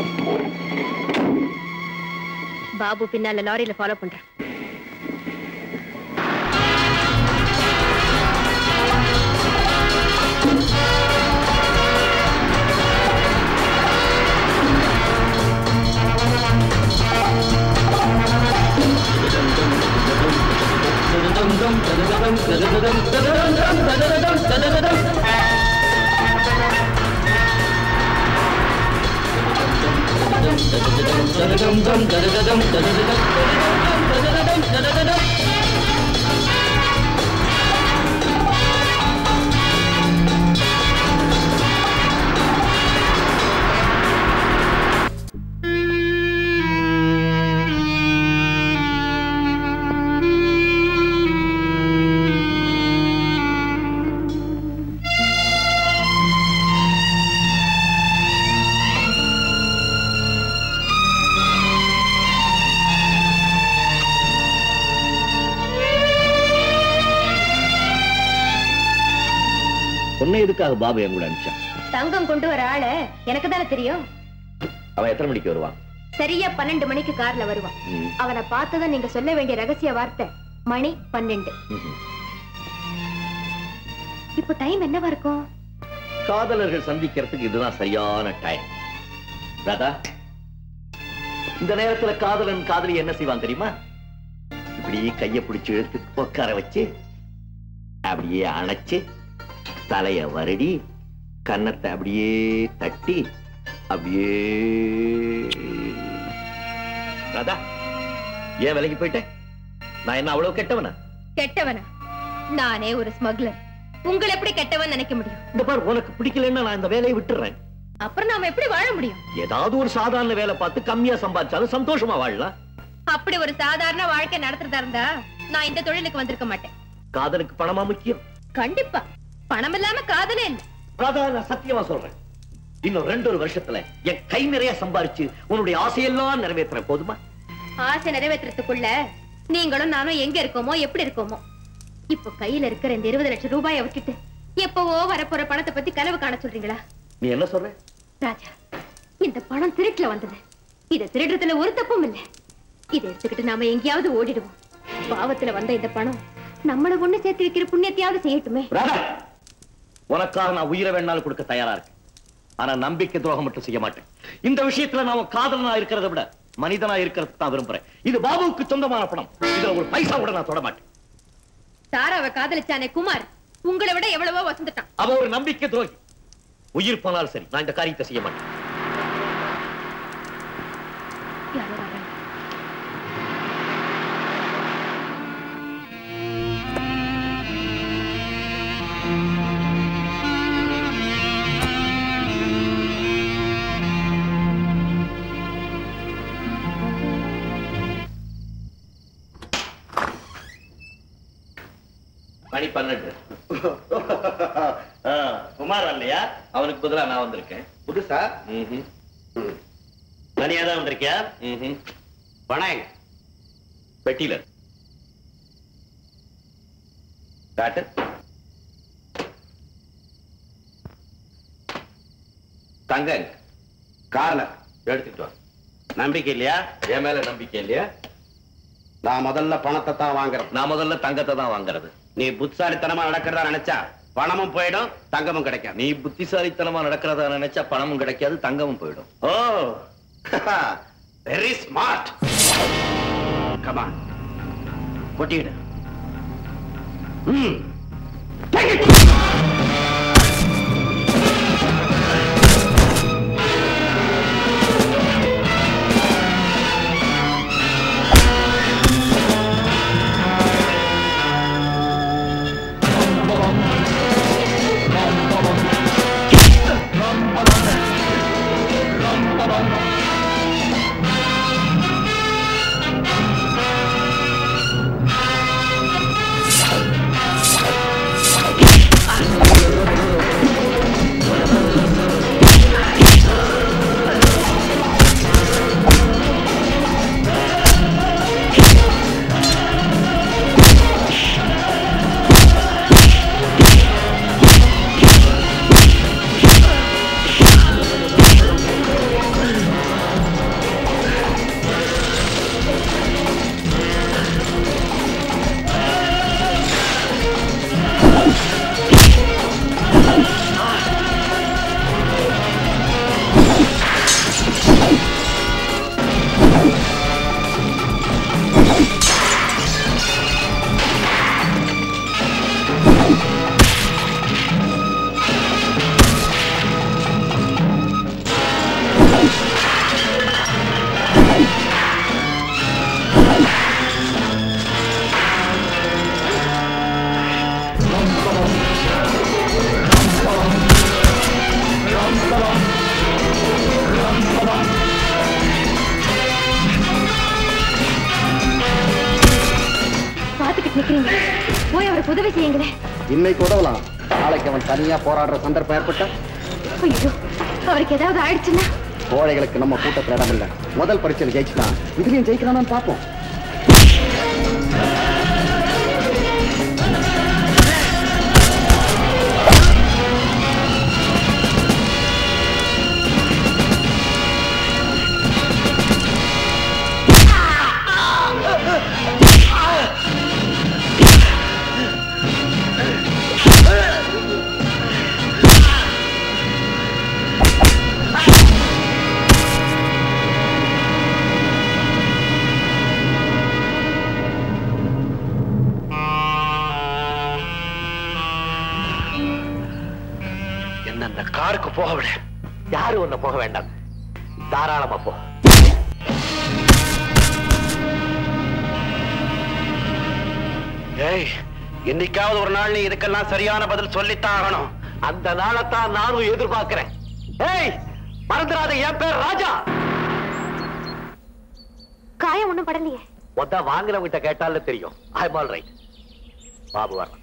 பாபு பின்னால லாரியில ஃபாலோ பண்றேன் உன்னை எதுக்காக பாபு என் கூட அனுப்பிச்சான் தங்கம் கொண்டு வர ஆள எனக்கு தானே தெரியும் அவன் எத்தனை மணிக்கு வருவான் சரியா பன்னெண்டு மணிக்கு கார்ல வருவான் ம். அவனை பார்த்ததும் நீங்க சொல்ல வேண்டிய ரகசிய வார்த்தை மணி பன்னெண்டு ம்ஹும். இப்போ டைம் என்னவா இருக்கும் காதலர்கள் சந்திக்கிறதுக்கு இதுதான் சரியான டைம் ராதா இந்த நேரத்துல காதலன் காதலி என்ன செய்வான் தெரியுமா இப்படி கைய பிடிச்சு இழுத்து உட்கார வச்சு அப்படியே அணைச்சு தலைய வருடி கன்னத்தை அப்படியே தட்டி அப்படியே ராதா ஏன் விலகி போயிட்டேன் நான் என்ன அவ்வளவு கெட்டவனா கெட்டவனா நானே ஒரு ஸ்மக்லர் உங்களை எப்படி கெட்டவன் நினைக்க முடியும் இந்த பார் உனக்கு பிடிக்கலன்னா நான் இந்த வேலையை விட்டுறேன் அப்புறம் நாம எப்படி வாழ முடியும் ஏதாவது ஒரு சாதாரண வேலை பார்த்து கம்மியா சம்பாதிச்சாலும் சந்தோஷமா வாழலாம் அப்படி ஒரு சாதாரண வாழ்க்கை நடத்துறதா இருந்தா நான் இந்த தொழிலுக்கு வந்திருக்க மாட்டேன் காதலுக்கு பணமா முக்கியம் கண்டிப்பா பணம் இல்லாம காதலே இல்ல ராதா நான் சத்தியமா சொல்றேன் இன்னும் ரெண்டு ஒரு வருஷத்துல என் கை நிறைய சம்பாரிச்சு உன்னுடைய ஆசையெல்லாம் நிறைவேற்றுறேன் போதுமா ஆசை நிறைவேற்றுறதுக்குள்ள நீங்களும் நானும் எங்க இருக்கோமோ எப்படி இருக்கோமோ இப்போ கையில இருக்கிற இந்த இருபது லட்சம் ரூபாயை விட்டுட்டு எப்பவோ வரப்போற பணத்தை பத்தி கனவு காண சொல்றீங்களா நீ என்ன சொல்ற ராஜா இந்த பணம் திருட்டுல வந்தது இத திருடுறதுல ஒரு தப்பும் இல்ல இதை எடுத்துக்கிட்டு நாம எங்கேயாவது ஓடிடுவோம் பாவத்துல வந்த இந்த பணம் நம்மள ஒண்ணு சேர்த்து வைக்கிற புண்ணியத்தையாவது செய்யட்டுமே ராதா உனக்காக நான் உயிரை வேணாலும் கொடுக்க தயாரா இருக்கேன் ஆனா நம்பிக்கை துரோகம் மட்டும் செய்ய மாட்டேன் இந்த விஷயத்துல நாம காதலனா இருக்கிறத விட மனிதனா இருக்கிறது தான் விரும்புறேன் இது பாபுவுக்கு சொந்தமான பணம் இதுல ஒரு பைசா கூட நான் தொட மாட்டேன் தாராவை காதலிச்சானே குமார் உங்களை விட எவ்வளவோ வசந்துட்டான் அவ ஒரு நம்பிக்கை துரோகி உயிர் போனாலும் சரி நான் இந்த காரியத்தை செய்ய மாட்டேன் யாரோ வராங்க. மணி பன்னெண்டு ஆ, குமார் இல்லையா அவனுக்கு பதிலா நான் வந்திருக்கேன் புதுசா ம்ஹும். தனியா தான் வந்திருக்கியா ம்ஹும். பணம் எங்க? பெட்டியில இருக்கு. காட்டு தங்க எங்க? கார்ல எடுத்துட்டு வா நம்பிக்கை இல்லையா என் மேல நம்பிக்கை இல்லையா நான் முதல்ல பணத்தை தான் வாங்குறேன் நான் முதல்ல தங்கத்தை தான் வாங்குறது நீ புத்தாலித்தனமா நடக்கிறதா நினைச்சா பணமும் போயிடும் தங்கமும் கிடைக்காது நீ புத்திசாலித்தனமா நடக்கிறதா நினைச்சா பணமும் கிடைக்காது தங்கமும் போயிடும் ஓ வெரி ஸ்மார்ட் கமான் கொட்டிடு ம் Take it! ஆ எனக்கு உதவி செய்யுங்களேன் இன்னைக்கு உதவலாம் நாளைக்கு அவன் தனியா போராடுற சந்தர்ப்பம் ஏற்பட்டா ஐயோ அவருக்கு ஏதாவது ஆயிடுச்சுன்னா கோழைகளுக்கு நம்ம கூட்டத்துல இடம் இல்ல முதல் பரீட்சையில் ஜெயிச்சுட்டான் இதுலயும் ஜெயிக்கலாம்னு பார்ப்போம் என்ன அந்த காருக்கு போக விட யாரும் ஒண்ணு போக வேண்டாம் தாராளமா போ ஏய் என்னைக்காவது ஒரு நாள் நீ இதுக்கெல்லாம் சரியான பதில் சொல்லித்தான் ஆகணும் அந்த நாளைத்தான் நானும் எதிர்பார்க்கிறேன் ஏய் மறந்துடாத என் பேர் ராஜா காயம் ஒண்ணும் படலையே மொத்த வாங்கினவங்கிட்ட கேட்டாலே தெரியும் ஐ ஆல் ரைட் பாபு வரலாம்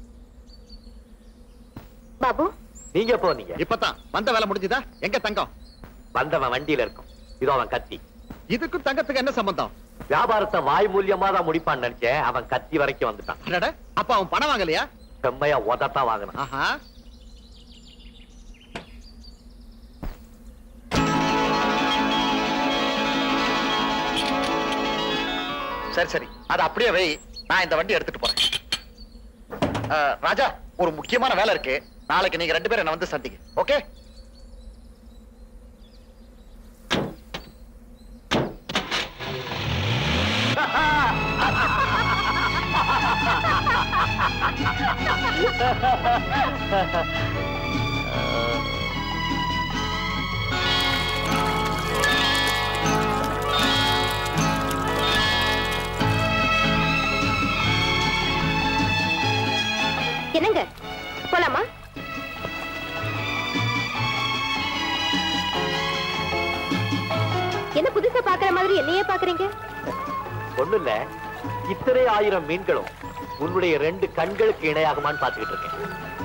பாபு நீங்க போனீங்க இப்பதான் வந்த வேலை முடிஞ்சுதா எங்க தங்கம் வந்தவன் வண்டியில இருக்கும் இதோ அவன் கத்தி இதுக்கும் தங்கத்துக்கு என்ன சம்பந்தம் வியாபாரத்தை வாய் மூலியமா தான் முடிப்பான்னு நினைச்சேன் அவன் கத்தி வரைக்கும் வந்துட்டான் அடட, அப்ப அவன் பணம் வாங்கலையா செம்மையா உதத்தான் வாங்கினான் ஆஹா சரி சரி அது அப்படியே வை நான் இந்த வண்டி எடுத்துட்டு போறேன் அஹ், ராஜா ஒரு முக்கியமான வேலை இருக்கு நாளைக்கு நீங்க ரெண்டு பேரும் என்ன வந்து சந்திங்க ஓகே என்னங்க போலாமா என்ன புதுசா பாக்குற மாதிரி என்னையே பாக்குறீங்க ஒண்ணு இல்ல இத்தனை ஆயிரம் மீன்களும் உன்னுடைய ரெண்டு கண்களுக்கு இணையாகுமான்னு பாத்துக்கிட்டு இருக்கேன்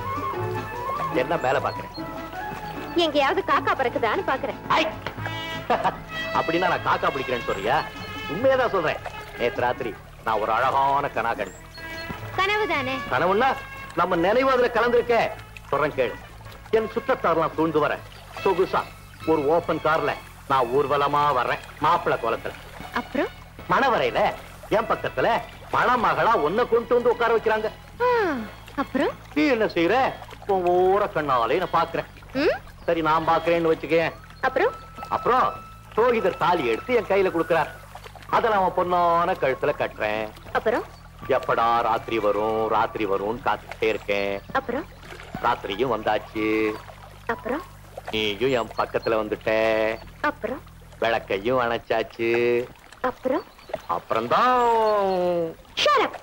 என்ன மேல பாக்குறேன் எங்கேயாவது காக்கா பறக்குதான்னு பாக்குறேன் ஐ! அப்படின்னா நான் காக்கா பிடிக்கிறேன்னு சொல்றியா உண்மையதான் சொல்றேன் நேத்து ராத்திரி நான் ஒரு அழகான கனா கண்டேன் கனவு தானே கனவுன்னா நம்ம நினைவு அதுல கலந்துருக்க சொல்றேன் கேளு என் சுற்றத்தாரெல்லாம் சூழ்ந்து வர சொகுசா ஒரு ஓபன் கார்ல நான் ஊர்வலமா வர்றேன் மாப்பிள்ளை கோலத்துல அப்புறம் மணவரையில என் பக்கத்துல மணமகளா ஒன்ன கொண்டு வந்து உட்கார வைக்கிறாங்க ஆ, அப்புறம் நீ என்ன செய்யற உன் ஓர கண்ணாலே நான் பாக்குறேன் ம், சரி நான் பாக்குறேன்னு வச்சுக்கேன் அப்புறம் அப்புறம் புரோகிதர் தாலி எடுத்து என் கையில கொடுக்கிறார் அதை நான் அவன் பொண்ணான கழுத்துல கட்டுறேன் அப்புறம் எப்படா ராத்திரி வரும் ராத்திரி வரும்னு காத்துக்கிட்டே இருக்கேன் அப்புறம் ராத்திரியும் வந்தாச்சு அப்புறம் நீயும் என் பக்கத்துல வந்துட்ட அப்புறம் விளக்கையும் அணைச்சாச்சு அப்புறம் அப்புறம்தான் Shut up.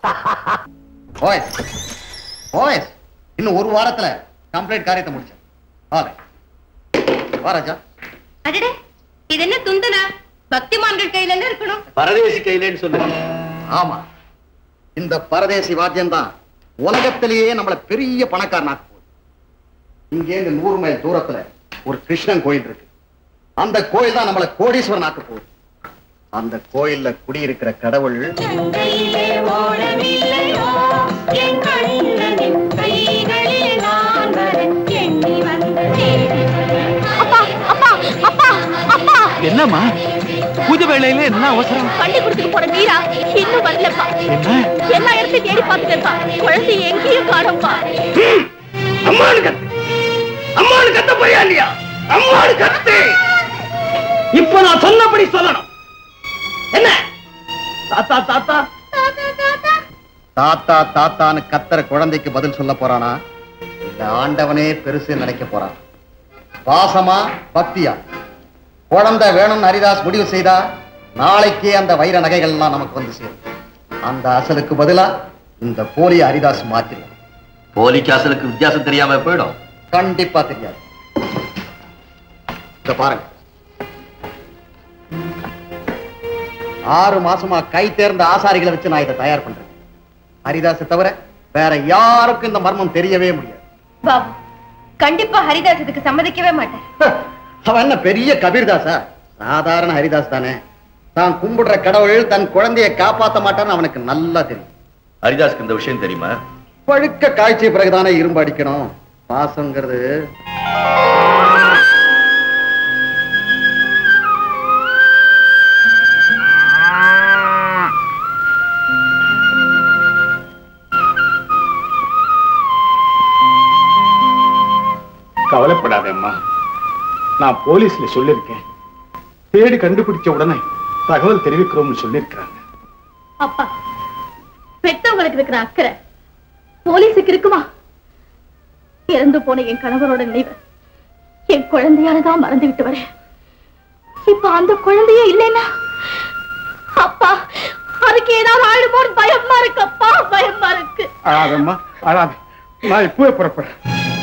ஓய் ஓய் இன்னும் ஒரு வாரத்துல கம்ப்ளீட் காரியத்தை முடிச்சேன் வாரேன். வா ராஜா அடடே இது என்ன துந்தனா பக்திமான்கள் கையில என்ன இருக்கணும் பரதேசி கையிலேன்னு சொல்லு ஆமா இந்த பரதேசி வாத்தியம் தான் உலகத்திலேயே நம்மள பெரிய பணக்காரனாக்கு போகுது இங்கே இருந்து நூறு மைல் தூரத்துல ஒரு கிருஷ்ணன் கோயில் இருக்கு அந்த கோயில் தான் நம்மள கோடீஸ்வரன் ஆக்க போகுது அந்த கோயில்ல குடியிருக்கிற கடவுள் கையிலே ஓடவில்லையோ என் கண்ணனின் கைகளில் நான் வர எண்ணி வந்த தேடி அப்பா அப்பா அப்பா அப்பா என்னம்மா பூஜை வேளையில என்ன அவசரம் பள்ளிக்கூடத்துக்கு போற மீரா இன்னும் வரலப்பா என்ன எல்லா இடத்தையும் தேடி பார்த்துட்டேன்ப்பா குழந்தை எங்கேயும் காணோம்ப்பா அம்மானு கத்து அம்மானு கத்த போயா இல்லையா அம்மானு கத்து இப்ப நான் சொன்னபடி சொல்லணும் என்ன தாத்தா தாத்தா தாத்தா தாத்தான்னு கத்தற குழந்தைக்கு பதில் சொல்ல போறானா இல்ல ஆண்டவனே பெருசு நினைக்க போறான் பாசமா பக்தியா குழந்தை வேணும்னு ஹரிதாஸ் முடிவு செய்தா நாளைக்கே அந்த வைர நகைகள் எல்லாம் நமக்கு வந்து சேரும் அந்த அசலுக்கு பதிலா இந்த போலி ஹரிதாஸ் மாத்திரம் போலிக்கு அசலுக்கு வித்தியாசம் தெரியாம போயிடும் கண்டிப்பா தெரியாது இத பாருங்க ஆறு மாசமா கை தேர்ந்த ஆசாரிகளை வச்சு நான் இதை தயார் பண்றேன் ஹரிதாஸை தவிர வேற யாருக்கும் இந்த மர்மம் தெரியவே முடியாது பாபு கண்டிப்பா ஹரிதாஸ் இதுக்கு சம்மதிக்கவே மாட்டார் அவன் என்ன பெரிய கபீர்தாசா சாதாரண ஹரிதாஸ் தானே தான் கும்பிடுற கடவுள் தன் குழந்தையை காப்பாத்த மாட்டான்னு அவனுக்கு நல்லா தெரியும் ஹரிதாஸ்க்கு இந்த விஷயம் தெரியுமா பழுக்க காய்ச்சிய பிறகுதானே இரும்பு அடிக்கணும் பாசங்கிறது கவலைப்படாத அம்மா நான் போலீஸ்ல சொல்லிருக்கேன் தேடி கண்டுபிடிச்ச உடனே தகவல் தெரிவிக்கிறோம்னு சொல்லிருக்கிறாங்க அப்பா பெத்தவங்களுக்கு இருக்கிற அக்கறை போலீஸுக்கு இருக்குமா இறந்து போன என் கணவரோட நினைவு என் குழந்தையாலதான் மறந்து விட்டு வரேன் இப்ப அந்த குழந்தையே இல்லைன்னா அப்பா அதுக்கு ஏதாவது ஆயிடுமோன்னு பயமா இருக்கு அப்பா பயமா இருக்கு அழாதம்மா அழாத நான் இப்பவே புறப்படுறேன்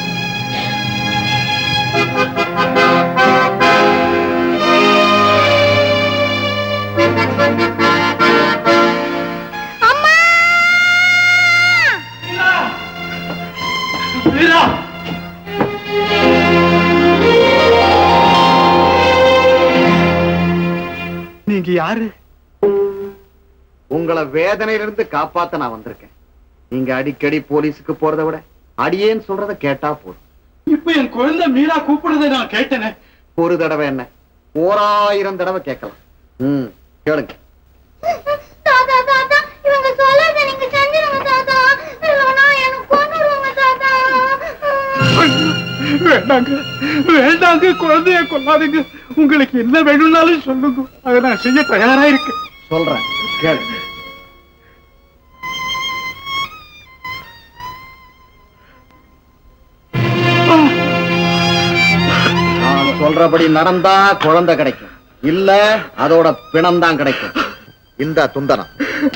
நீங்க யாரு உங்களை வேதனையிலிருந்து காப்பாத்த நான் வந்திருக்கேன் நீங்க அடிக்கடி போலீஸுக்கு போறதை விட அடியேன்னு சொல்றத கேட்டா போதும் இப்ப என் குழந்தை மீரா கூப்பிடுறதை நான் கேட்டேனே ஒரு தடவை என்ன ஓராயிரம் தடவை கேட்கலாம் ம் கேளுங்க தாத்தா தாத்தா இவங்க சொல்லாத நீங்க செஞ்சிருங்க தாத்தா இல்லைன்னா எனக்கு கொண்டுருவாங்க தாத்தா வேண்டாங்க வேண்டாங்க குழந்தைய கொல்லாதீங்க உங்களுக்கு என்ன வேணும்னாலும் சொல்லுங்க அதை நான் செய்ய தயாரா இருக்கேன் சொல்றேன் கேளுங்க நான் சொல்றபடி நடந்தா குழந்தை கிடைக்கும் இல்ல அதோட பிணம் தான் கிடைக்கும் இந்த துந்தனம்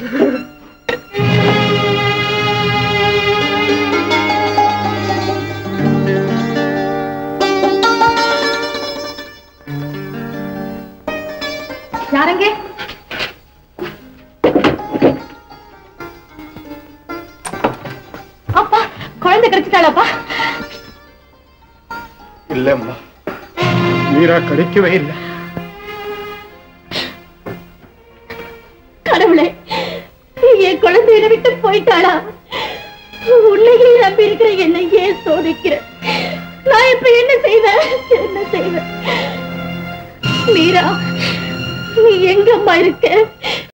யாருங்க அப்பா குழந்தை கிடைச்சிட்டாளாப்பா இல்லம்மா மீரா கிடைக்கவே இல்லை கடவுளே என் குழந்தையை விட்டு போயிட்டாளா உன்னையே நம்பி இருக்கிற என்னை ஏன் சோதிக்கிற நான் இப்ப என்ன செய்வேன் என்ன செய்வேன் மீரா நீ எங்கம்மா இருக்க